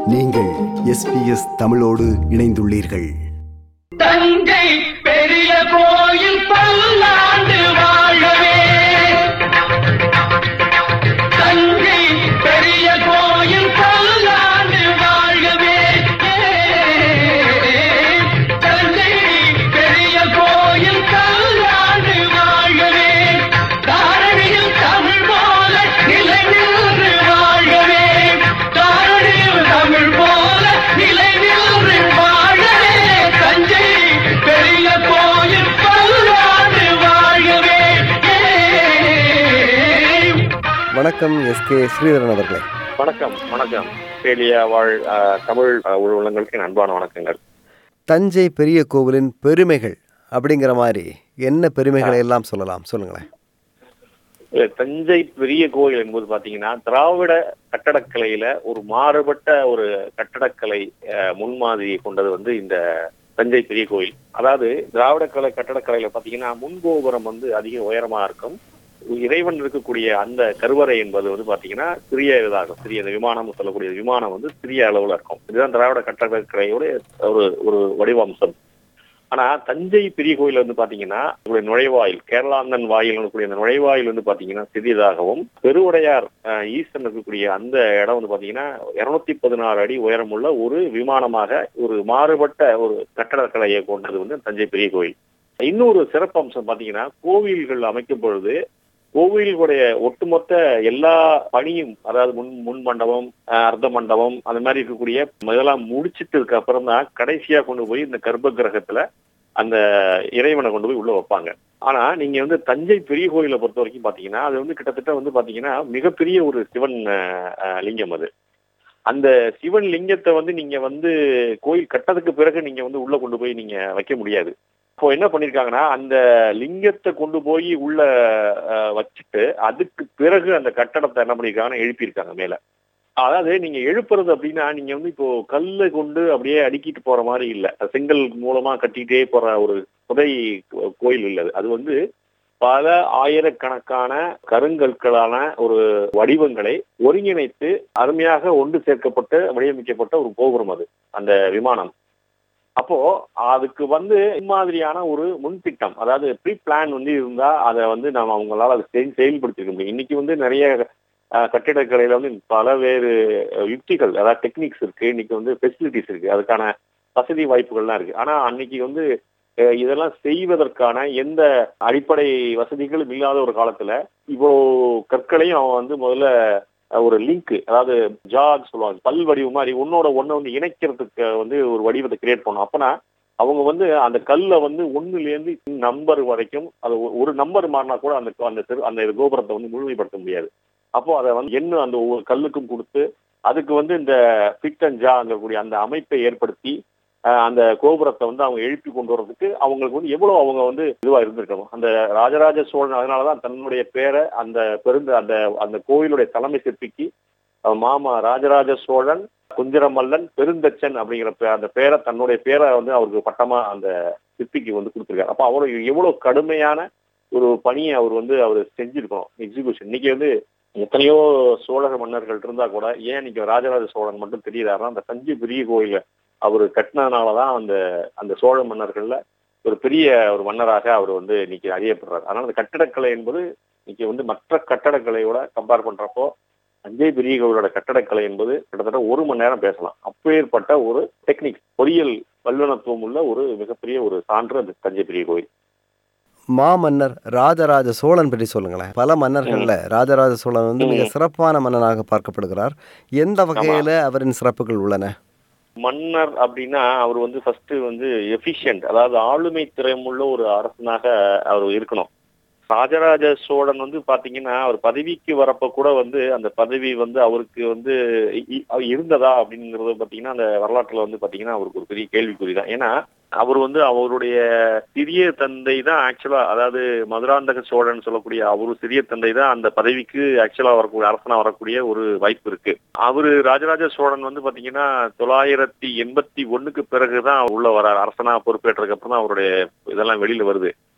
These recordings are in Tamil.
நீங்கள் எஸ்பிஎஸ் தமிழோடு இணைந்துள்ளீர்கள் தஞ்சை பெரிய கோயில் பல்லாண்டு வாழவே தஞ்சை பெரிய கோயில் பல்லாண்டு வாழ்கவே தஞ்சை பெரிய கோயில் பல்லாண்டு வாழ்கவே தாரணியில் தமிழ் போல நிலை நின்று வாழ்கவே தாரணியில் தமிழ் போல நிலை நின்று வாழவே தஞ்சை பெரிய கோயில் பல்லாண்டு வாழ்கவே வணக்கம் எஸ்கே ஸ்ரீதரன் அவர்களே வணக்கம் வணக்கம் ஆஸ்திரேலியா வாழ் அஹ், தமிழ் அஹ், உள்ளங்களுக்கு என் அன்பான வணக்கங்கள் தஞ்சை பெரிய கோவிலின் பெருமைகள் அப்படிங்கிற மாதிரி என்ன பெருமைகளை எல்லாம் சொல்லலாம் சொல்லுங்களேன் இல்ல, தஞ்சை பெரிய கோயில் என்பது பாத்தீங்கன்னா திராவிட கட்டடக்கலையில ஒரு மாறுபட்ட ஒரு கட்டடக்கலை அஹ், முன்மாதிரியை கொண்டது வந்து இந்த தஞ்சை பெரிய கோயில் அதாவது திராவிட கலை கட்டடக்கலையில பாத்தீங்கன்னா முன்கோபுரம் வந்து அதிக உயரமா இருக்கும் இறைவன் இருக்கக்கூடிய அந்த கருவறை என்பது வந்து பாத்தீங்கன்னா சிறிய இதாகும் சிறிய இந்த விமானம் சொல்லக்கூடிய விமானம் வந்து சிறிய அளவுல இருக்கும் இதுதான் திராவிட கட்டடக்கலையோட ஒரு ஒரு வடிவம்சம் ஆனா தஞ்சை பெரிய கோயில் வந்து பாத்தீங்கன்னா உங்களுடைய நுழைவாயில் கேரளாந்தன் வாயில் இருக்கக்கூடிய அந்த நுழைவாயில் வந்து பாத்தீங்கன்னா சிறியதாகவும் பெருவுடையார் அஹ், ஈசன் இருக்கக்கூடிய அந்த இடம் வந்து பாத்தீங்கன்னா இருநூத்தி பதினாறு அடி உயரமுள்ள ஒரு விமானமாக ஒரு மாறுபட்ட ஒரு கட்டடக்கலையை கொண்டது வந்து தஞ்சை பெரிய கோயில் இன்னொரு சிறப்பம்சம் பாத்தீங்கன்னா கோவில்கள் அமைக்கும் பொழுது கோவிலுடைய ஒட்டுமொத்த எல்லா பணியும் அதாவது முன் முன் மண்டபம் அஹ், அர்த்த மண்டபம் அந்த மாதிரி இருக்கக்கூடிய இதெல்லாம் முடிச்சிட்டதுக்கு அப்புறம் தான் கடைசியா கொண்டு போய் இந்த கர்ப்ப கிரகத்துல அந்த இறைவனை கொண்டு போய் உள்ள வைப்பாங்க ஆனா நீங்க வந்து தஞ்சை பெரிய கோயிலை பொறுத்த வரைக்கும் பாத்தீங்கன்னா அது வந்து கிட்டத்தட்ட வந்து பாத்தீங்கன்னா மிகப்பெரிய ஒரு சிவன் அஹ், அஹ், லிங்கம் அது அந்த சிவன் லிங்கத்தை வந்து நீங்க வந்து கோயில் கட்டதுக்கு பிறகு நீங்க வந்து உள்ள கொண்டு போய் நீங்க வைக்க முடியாது இப்போ என்ன பண்ணிருக்காங்கன்னா அந்த லிங்கத்தை கொண்டு போய் உள்ள அஹ், வச்சுட்டு அதுக்கு பிறகு அந்த கட்டடத்தை என்ன பண்ணிருக்காங்கன்னா எழுப்பியிருக்காங்க மேல அதாவது நீங்க எழுப்புறது அப்படின்னா நீங்க வந்து இப்போ கல்லை கொண்டு அப்படியே அடுக்கிட்டு போற மாதிரி இல்ல செங்கல் மூலமா கட்டிட்டே போற ஒரு புதை கோ- கோயில் இல்ல அது. அது வந்து பல ஆயிரக்கணக்கான கருங்கற்களான ஒரு வடிவங்களை ஒருங்கிணைத்து அருமையாக ஒன்று சேர்க்கப்பட்டு வடிவமைக்கப்பட்ட ஒரு கோபுரம் அது அந்த விமானம் அப்போ அதுக்கு வந்து மாதிரியான ஒரு முன்திட்டம் அதாவது ப்ரீ பிளான் வந்து இருந்தா அதை வந்து நம்ம அவங்களால அதை செய்- செயல்படுத்திக்க முடியும் இன்னைக்கு வந்து நிறைய அஹ், கட்டிடக்கலையில வந்து பலவேறு அஹ், யுக்திகள் அதாவது டெக்னிக்ஸ் இருக்கு இன்னைக்கு வந்து ஃபெசிலிட்டிஸ் இருக்கு அதுக்கான வசதி வாய்ப்புகள்லாம் இருக்கு ஆனா அன்னைக்கு வந்து அஹ், இதெல்லாம் செய்வதற்கான எந்த அடிப்படை வசதிகளும் இல்லாத ஒரு காலத்துல இவ்வளவு கற்களையும் அவன் வந்து முதல்ல அஹ், ஒரு லிங்க் அதாவது ஜாக் சொல்லுவாங்க பல் வடிவம் மாதிரி ஒன்னோட ஒண்ணை வந்து இணைக்கிறதுக்கு வந்து ஒரு வடிவத்தை கிரியேட் பண்ணும் அப்பனா அவங்க வந்து அந்த கல்லை வந்து ஒண்ணுல இருந்து நம்பர் வரைக்கும் அது ஒ- ஒரு நம்பர் மாறினா கூட அந்த அந்த தெரு- அந்த கோபுரத்தை வந்து முழுமைப்படுத்த முடியாது அப்போ அதை வந்து எண்ணு அந்த ஒவ்வொரு கல்லுக்கும் கொடுத்து அதுக்கு வந்து இந்த ஃபிட் அண்ட் ஜாங்கக்கூடிய அந்த அமைப்பை ஏற்படுத்தி அஹ், அந்த கோபுரத்தை வந்து அவங்க எழுப்பி கொண்டு வர்றதுக்கு அவங்களுக்கு வந்து எவ்வளவு அவங்க வந்து இதுவா இருந்திருக்கணும் அந்த ராஜராஜ சோழன் அதனாலதான் தன்னுடைய பேரை அந்த பெருந்த அந்த அந்த கோயிலுடைய தலைமை சிற்பிக்கு அஹ், மாமா ராஜராஜ சோழன் குஞ்சரமல்லன் பெருந்தச்சன் அப்படிங்கிற பே- அந்த பேரை தன்னுடைய பேரை வந்து அவருக்கு பட்டமா அந்த சிற்பிக்கு வந்து கொடுத்துருக்காரு அப்ப அவ்வளவு எவ்வளவு கடுமையான ஒரு பணியை அவர் வந்து அவர் செஞ்சிருக்கணும் எக்ஸிகியூஷன் இன்னைக்கு வந்து எத்தனையோ சோழக மன்னர்கள் இருந்தா கூட ஏன் இன்னைக்கு ராஜராஜ சோழன் மட்டும் தெரியுறாருன்னா அந்த தஞ்சை பெரிய கோயில அவர் கட்டினதுனாலதான் அந்த அந்த சோழ மன்னர்கள்ல ஒரு பெரிய ஒரு மன்னராக அவர் வந்து இன்னைக்கு அறியப்படுறாரு அதனால அந்த கட்டடக்கலை என்பது இன்னைக்கு வந்து மற்ற கட்டடக்கலையோட கம்பேர் பண்றப்போ தஞ்சை பெரிய கோவிலோட கட்டடக்கலை என்பது கிட்டத்தட்ட ஒரு மணி நேரம் பேசலாம் அப்பேற்பட்ட ஒரு டெக்னிக் பொறியியல் வல்லுநத்துவம் உள்ள ஒரு மிகப்பெரிய ஒரு சான்று அந்த தஞ்சை பெரிய கோயில் மாமன்னர் ராஜராஜ சோழன் பற்றி சொல்லுங்களேன் பல மன்னர்கள்ல ராஜராஜ சோழன் வந்து மிக சிறப்பான மன்னனாக பார்க்கப்படுகிறார் எந்த வகையில அவரின் சிறப்புகள் உள்ளன மன்னர் அப்படின்னா அவர் வந்து ஃபர்ஸ்ட் வந்து எஃபிஷியன்ட் அதாவது ஆளுமை திறமுள்ள ஒரு அரசனாக அவர் இருக்கணும் ராஜராஜ சோழன் வந்து பாத்தீங்கன்னா அவர் பதவிக்கு வரப்ப கூட வந்து அந்த பதவி வந்து அவருக்கு வந்து இ- இ- அவர் இருந்ததா அப்படிங்கறது பாத்தீங்கன்னா அந்த வரலாற்றுல வந்து பாத்தீங்கன்னா அவருக்கு ஒரு பெரிய கேள்விக்குறி தான் ஏன்னா அவர் வந்து அவருடைய சிறிய தந்தை தான் ஆக்சுவலா அதாவது மதுராந்தக சோழன் சொல்லக்கூடிய அவரு சிறிய தந்தை தான் அந்த பதவிக்கு ஆக்சுவலா வரக்கூடிய அரசனா வரக்கூடிய ஒரு வாய்ப்பு இருக்கு அவரு ராஜராஜ சோழன் வந்து பாத்தீங்கன்னா தொள்ளாயிரத்தி எண்பத்தி ஒண்ணுக்கு பிறகுதான் உள்ள வரார் அரசனா பொறுப்பேற்றதுக்கு அப்புறம் தான் அவருடைய இதெல்லாம் வெளியில வருது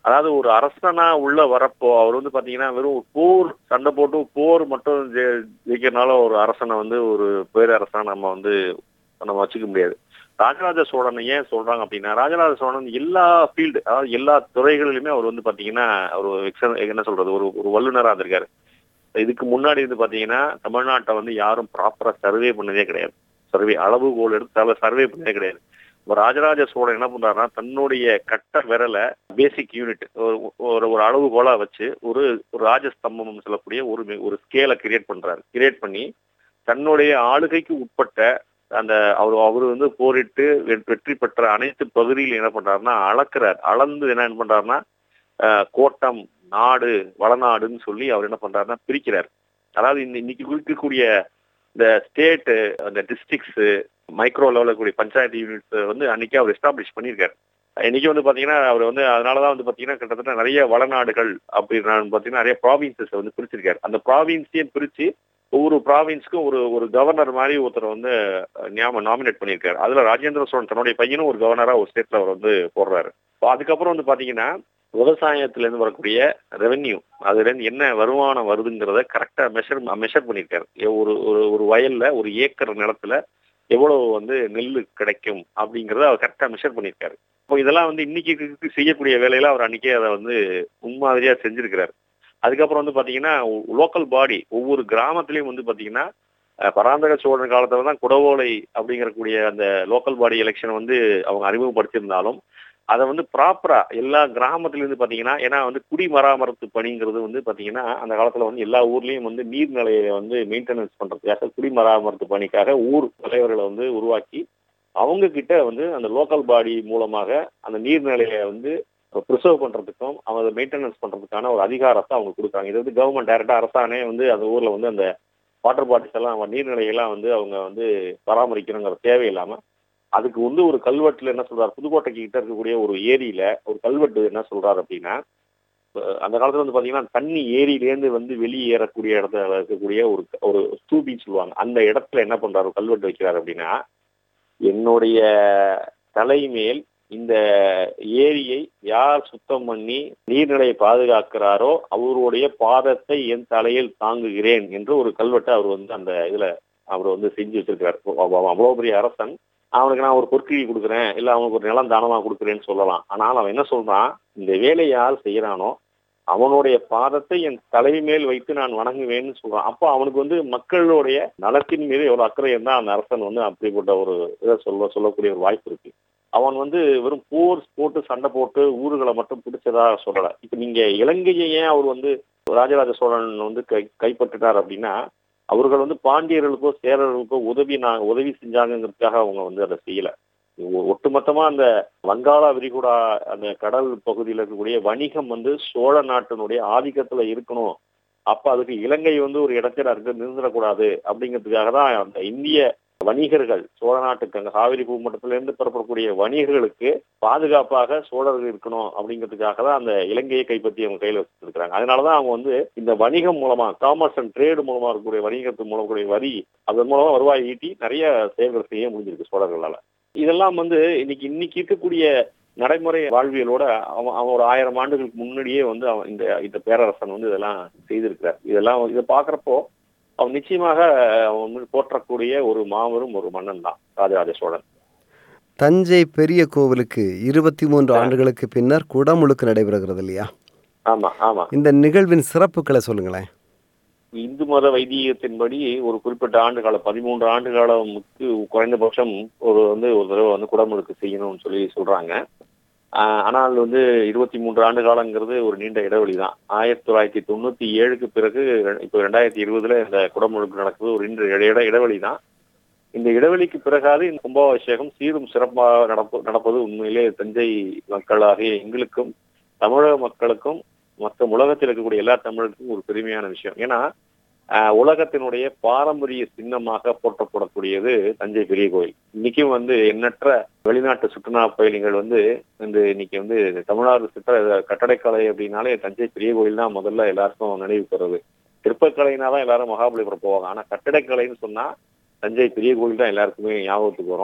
அதாவது ஒரு அரசனா உள்ள வரப்போ அவர் வந்து பாத்தீங்கன்னா வெறும் ஒரு போர் சண்டை போட்டு போர் மட்டும் ஜெ- ஜெயிக்கிறனால ஒரு அரசனை வந்து ஒரு பேரரசனா நம்ம வந்து நம்ம வச்சுக்க முடியாது ராஜராஜ சோழன் ஏன் சொல்றாங்க அப்படின்னா ராஜராஜ சோழன் எல்லா ஃபீல்டு அதாவது எல்லா துறைகளிலுமே அவர் வந்து பாத்தீங்கன்னா ஒரு எக்ஸ- என்ன சொல்றது ஒரு ஒரு வல்லுநரா இருந்திருக்காரு இதுக்கு முன்னாடி வந்து பாத்தீங்கன்னா தமிழ்நாட்டை வந்து யாரும் ப்ராப்பரா சர்வே பண்ணதே கிடையாது சர்வே அளவுகோல் எடுத்து சர்வே பண்ணதே கிடையாது இப்ப ராஜராஜ சோழன் என்ன பண்றாருன்னா தன்னுடைய கட்ட விரல பேசிக் யூனிட் ஒரு ஒரு அளவுகோலா வச்சு ஒரு ஒரு ராஜஸ்தம்பம் சொல்லக்கூடிய ஒரு மி- ஒரு ஸ்கேலை கிரியேட் பண்றாரு கிரியேட் பண்ணி தன்னுடைய ஆளுகைக்கு உட்பட்ட அந்த அவர் அவர் வந்து போரிட்டு வெ- வெற்றி பெற்ற அனைத்து பகுதியில் என்ன பண்றாருன்னா அளக்குறார் அளந்து என்ன பண்றாருன்னா அஹ், கோட்டம் நாடு வளநாடுன்னு சொல்லி அவர் என்ன பண்றாருன்னா பிரிக்கிறார் அதாவது இந்த இன்னைக்கு இருக்கக்கூடிய இந்த ஸ்டேட் அந்த டிஸ்ட்ரிக்ட்ஸ் மைக்ரோ லெவலில் இருக்கக்கூடிய பஞ்சாயத்து யூனிட்ஸ் வந்து அன்னைக்கு அவர் எஸ்டாப்ளிஷ் பண்ணியிருக்காரு இன்னைக்கு வந்து பாத்தீங்கன்னா அவர் வந்து அதனாலதான் வந்து பாத்தீங்கன்னா கிட்டத்தட்ட நிறைய வளநாடுகள் அப்படின்னு பாத்தீங்கன்னா நிறைய ப்ராவின்சஸ் வந்து பிரிச்சிருக்காரு அந்த ப்ராவின்ஸையும் பிரிச்சு ஒவ்வொரு ப்ராவின்ஸ்க்கும் ஒரு ஒரு கவர்னர் மாதிரி ஒருத்தர் வந்து ஞாபகம் நாமினேட் பண்ணியிருக்காரு அதுல ராஜேந்திர சோழன் தன்னுடைய பையனும் ஒரு கவர்னரா ஒரு ஸ்டேட்ல அவர் வந்து போடுறாரு இப்போ அதுக்கப்புறம் வந்து பாத்தீங்கன்னா விவசாயத்துல இருந்து வரக்கூடிய ரெவென்யூ அதுல இருந்து என்ன வருமானம் வருதுங்கிறத கரெக்டா மெஷர் மெஷர் பண்ணியிருக்காரு எ- ஒரு ஒரு ஒரு வயல்ல ஒரு ஏக்கர் நிலத்துல எவ்வளவு வந்து நெல் கிடைக்கும் அப்படிங்கறத அவர் கரெக்டா மெஷர் பண்ணியிருக்காரு இப்போ இதெல்லாம் வந்து இன்னைக்கு இருக்கு செய்யக்கூடிய வேலையில அவர் அன்னைக்கே அதை வந்து முன்மாதிரியா செஞ்சிருக்கிறாரு அதுக்கப்புறம் வந்து பாத்தீங்கன்னா லோக்கல் பாடி ஒவ்வொரு கிராமத்திலயும் வந்து பாத்தீங்கன்னா அஹ், பராந்தக சோழன் காலத்துல தான் குடவோலை அப்படிங்கறக்கூடிய அந்த லோக்கல் பாடி எலெக்ஷன் வந்து அவங்க அறிமுகப்படுத்தியிருந்தாலும் அதை வந்து ப்ராப்பரா எல்லா கிராமத்துல இருந்து பாத்தீங்கன்னா ஏன்னா வந்து குடிமராமத்து பணிங்கிறது வந்து பாத்தீங்கன்னா அந்த காலத்துல வந்து எல்லா ஊர்லயும் வந்து நீர்நிலையை வந்து மெயின்டெனன்ஸ் பண்றதுக்காக குடிமராமத்து பணிக்காக ஊர் தலைவர்களை வந்து உருவாக்கி அவங்க கிட்ட வந்து அந்த லோக்கல் பாடி மூலமாக அந்த நீர்நிலையை வந்து ப்ரிசர்வ் பண்றதுக்கும் அவங்க மெயின்டெனன்ஸ் பண்றதுக்கான ஒரு அதிகாரத்தை அவங்க கொடுக்குறாங்க இது வந்து கவர்மெண்ட் டைரக்டா அரசாணே வந்து அந்த ஊர்ல வந்து அந்த வாட்டர் பாடிஸ் எல்லாம் அவங்க நீர்நிலையெல்லாம் வந்து அவங்க வந்து பராமரிக்கணுங்கிற தேவையில்லாம அதுக்கு வந்து ஒரு கல்வெட்டுல என்ன சொல்றாரு புதுக்கோட்டைக்கு கிட்ட இருக்கக்கூடிய ஒரு ஏரியில ஒரு கல்வெட்டு என்ன சொல்றாரு அப்படின்னா அஹ் அந்த காலத்துல வந்து பாத்தீங்கன்னா தண்ணி ஏரியிலேருந்து வந்து வெளியேறக்கூடிய இடத்துல இருக்கக்கூடிய ஒரு ஒரு ஸ்தூபின்னு சொல்லுவாங்க அந்த இடத்துல என்ன பண்றாரு ஒரு கல்வெட்டு வைக்கிறாரு அப்படின்னா என்னுடைய தலைமேல் இந்த ஏரியை யார் சுத்தம் பண்ணி நீர்நிலையை பாதுகாக்கிறாரோ அவருடைய பாதத்தை என் தலையில் தாங்குகிறேன் என்று ஒரு கல்வெட்டை அவர் வந்து அந்த இதுல அவர் வந்து செஞ்சு வச்சிருக்காரு அவ்வளவு பெரிய அரசன் அவனுக்கு நான் ஒரு பொற்கிழி கொடுக்குறேன் இல்ல அவனுக்கு ஒரு நிலம் தானமா கொடுக்குறேன்னு சொல்லலாம் ஆனால் அவன் என்ன சொல்றான் இந்த வேலையை யார் செய்யறானோ அவனுடைய பாதத்தை என் தலை மேல் வைத்து நான் வணங்குவேன்னு சொல்றான் அப்போ அவனுக்கு வந்து மக்களுடைய நலத்தின் மீது எவ்வளவு அக்கறை இருந்தா அந்த அரசன் வந்து அப்படிப்பட்ட ஒரு இதை சொல்ல சொல்லக்கூடிய ஒரு வாய்ப்பு இருக்கு அவன் வந்து வெறும் போர் போட்டு சண்டை போட்டு ஊர்களை மட்டும் பிடிச்சதா சொல்லல இப்ப நீங்க இலங்கையை ஏன் அவர் வந்து ராஜராஜ சோழன் வந்து கை கைப்பற்றினார் அப்படின்னா அவர்கள் வந்து பாண்டியர்களுக்கோ சேரர்களுக்கோ உதவி நான் உதவி செஞ்சாங்கிறதுக்காக அவங்க வந்து அதை செய்யல ஒ- ஒட்டுமொத்தமா அந்த வங்காள விரிகுடா அந்த கடல் பகுதியில் இருக்கக்கூடிய வணிகம் வந்து சோழ நாட்டினுடைய ஆதிக்கத்துல இருக்கணும் அப்ப அதுக்கு இலங்கை வந்து ஒரு இடத்துல இருந்து நிறுத்திடக்கூடாது அப்படிங்கிறதுக்காக தான் அந்த இந்திய வணிகர்கள் சோழ நாட்டுக்கு அங்க காவிரி பூமட்டத்துல இருந்து பெறப்படக்கூடிய வணிகர்களுக்கு பாதுகாப்பாக சோழர்கள் இருக்கணும் அப்படிங்கிறதுக்காக தான் அந்த இலங்கையை கைப்பற்றி அவங்க கையில வச்சிருக்காங்க அதனாலதான் அவங்க வந்து இந்த வணிகம் மூலமா காமர்ஸ் அண்ட் ட்ரேடு மூலமா இருக்கக்கூடிய வணிகத்து மூலம் கூடிய வரி அதன் மூலமா வருவாய் ஈட்டி நிறைய செயல்கள் செய்ய முடிஞ்சிருக்கு சோழர்களால இதெல்லாம் வந்து இன்னைக்கு இன்னைக்கு இருக்கக்கூடிய நடைமுறை வாழ்வியலோட அவன் அவன் ஒரு ஆயிரம் ஆண்டுகளுக்கு முன்னாடியே வந்து அவன் இந்த இந்த பேரரசன் வந்து இதெல்லாம் செய்திருக்கிறார் இதெல்லாம் இதை பாக்குறப்போ அவன் நிச்சயமாக அவன் வந்து போற்றக்கூடிய ஒரு மாபெரும் ஒரு மன்னன் தான் ராஜராஜ சோழன் தஞ்சை பெரிய கோவிலுக்கு இருபத்தி மூன்று ஆண்டுகளுக்கு பின்னர் குடமுழுக்கு நடைபெறுகிறது இல்லையா ஆமா ஆமா இந்த நிகழ்வின் சிறப்புகளை சொல்லுங்களேன் இந்து மத வைதீகத்தின்படி ஒரு குறிப்பிட்ட ஆண்டு காலம் பதிமூன்று ஆண்டு காலமுக்கு குறைந்தபட்சம் ஒரு வந்து ஒரு தடவை வந்து குடமுழுக்கு செய்யணும்னு சொல்லி சொல்றாங்க ஆஹ் ஆனால் வந்து இருபத்தி மூன்று ஆண்டு காலங்கிறது ஒரு நீண்ட இடைவெளி தான் ஆயிரத்தி தொள்ளாயிரத்தி தொண்ணூத்தி ஏழுக்கு பிறகு இப்போ ரெண்டாயிரத்தி இருபதுல இந்த குடமுழுக்கு நடக்குது ஒரு நீண்ட இட- இட இடைவெளி தான் இந்த இடைவெளிக்கு பிறகாது இந்த கும்பாபிஷேகம் சீரும் சிறப்பாக நடப்பு நடப்பது உண்மையிலே தஞ்சை மக்களாகிய எங்களுக்கும் தமிழக மக்களுக்கும் மற்ற உலகத்தில் இருக்கக்கூடிய எல்லா தமிழருக்கும் ஒரு பெருமையான விஷயம் ஏன்னா ஆஹ், உலகத்தினுடைய பாரம்பரிய சின்னமாக போற்றப்படக்கூடியது தஞ்சை பெரிய கோயில் இன்னைக்கும் வந்து எண்ணற்ற வெளிநாட்டு சுற்றுலா பயணிகள் வந்து இந்த இன்னைக்கு வந்து தமிழ்நாடு சுற்ற கட்டடக்கலை அப்படின்னாலே தஞ்சை பெரிய கோயில் தான் முதல்ல எல்லாருக்கும் நினைவுக்கு வருது சிற்பக்கலைனா தான் எல்லாரும் மகாபலிபுரம் போவாங்க ஆனா கட்டடக்கலைன்னு சொன்னா தஞ்சை பெரிய கோயில் தான் எல்லாருக்குமே ஞாபகத்துக்கு வரும்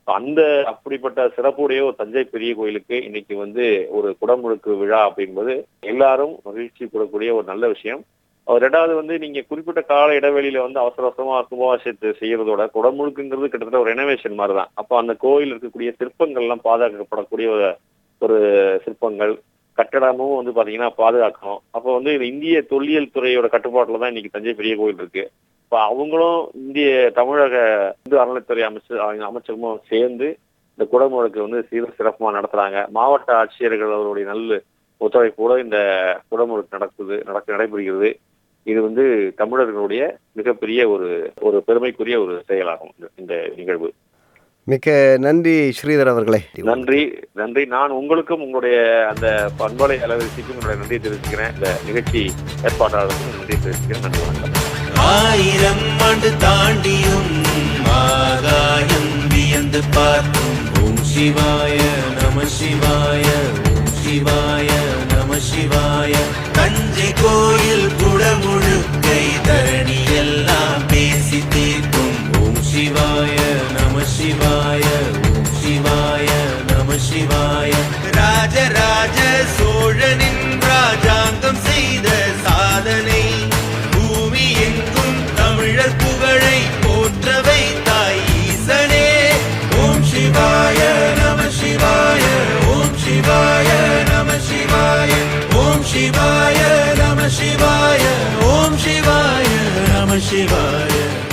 அந்த அப்படிப்பட்ட சிறப்புடைய ஒரு தஞ்சை பெரிய கோயிலுக்கு இன்னைக்கு வந்து ஒரு குடமுழுக்கு விழா அப்படின்பது எல்லாரும் மகிழ்ச்சி கூடக்கூடிய ஒரு நல்ல விஷயம் அவர் ரெண்டாவது வந்து நீங்க குறிப்பிட்ட கால இடைவெளியில வந்து அவசர அவசரமா கும்பாபிஷேகத்தை செய்யறதோட குடமுழுக்குங்கிறது கிட்டத்தட்ட ஒரு ரெனோவேஷன் மாதிரி தான் அப்போ அந்த கோயில் இருக்கக்கூடிய சிற்பங்கள் எல்லாம் பாதுகாக்கப்படக்கூடிய ஒரு ஒரு சிற்பங்கள் கட்டடமும் வந்து பாத்தீங்கன்னா பாதுகாக்கணும் அப்போ வந்து இது இந்திய தொல்லியல் துறையோட கட்டுப்பாட்டுல தான் இன்னைக்கு தஞ்சை பெரிய கோயில் இருக்கு இப்போ அவங்களும் இந்திய தமிழக இந்து அறநிலைத்துறை அமைச்சர் அமைச்சகமும் சேர்ந்து இந்த குடமுழுக்கு வந்து சீர சிறப்புமா நடத்துறாங்க மாவட்ட ஆட்சியர்கள் அவருடைய நல்ல ஒத்துழைப்போட இந்த குடமுழுக்கு நடக்குது நடக்க நடைபெறுகிறது இது வந்து தமிழர்களுடைய மிகப்பெரிய ஒரு ஒரு பெருமைக்குரிய ஒரு செயலாகும் இந்த- இந்த நிகழ்வு மிக்க நன்றி ஸ்ரீதர் அவர்களே நன்றி நன்றி நான் உங்களுக்கும் உங்களுடைய அந்த பண்பலை அலவரிசைக்கும் என்னுடைய நன்றி தெரிவிச்சுக்கிறேன் இந்த நிகழ்ச்சி ஏற்பாட்டாளருக்கும் நன்றி தெரிவிச்சுக்கிறேன் நன்றி வணக்கம் ஆயிரம் ஆண்டு தாண்டியும் ஆகாயம் வியந்து பார்க்கும் ஓம் சிவாய நம சிவாய ஓம் சிவாய நம சிவாய தஞ்சை கோயில் குடமுழுக்கை தரணி எல்லாம் பேசி தீர்க்கும் ஓம் சிவாய நம சிவாய ஓம் சிவாய நம சிவாய ராஜராஜ சோழனின் ராஜாங்கம் செய்த சாதனை பூமி எங்கும் தமிழர் புகழை போற்ற வைத்தாய் ஈசனே ஓம் சிவாய நம சிவாய ஓம் சிவாய நம சிவாய ஓம் சிவாய நம சிவாய ஓம் சிவாய நம சிவாய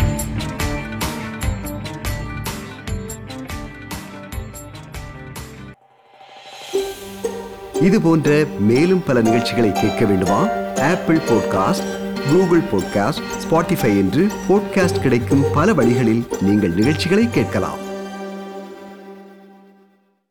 இது போன்ற மேலும் பல நிகழ்ச்சிகளை கேட்க வேண்டுமா Apple podcast Google podcast Spotify என்று பாட்காஸ்ட் கிடைக்கும் பல வழிகளில் நீங்கள் நிகழ்ச்சிகளை கேட்கலாம்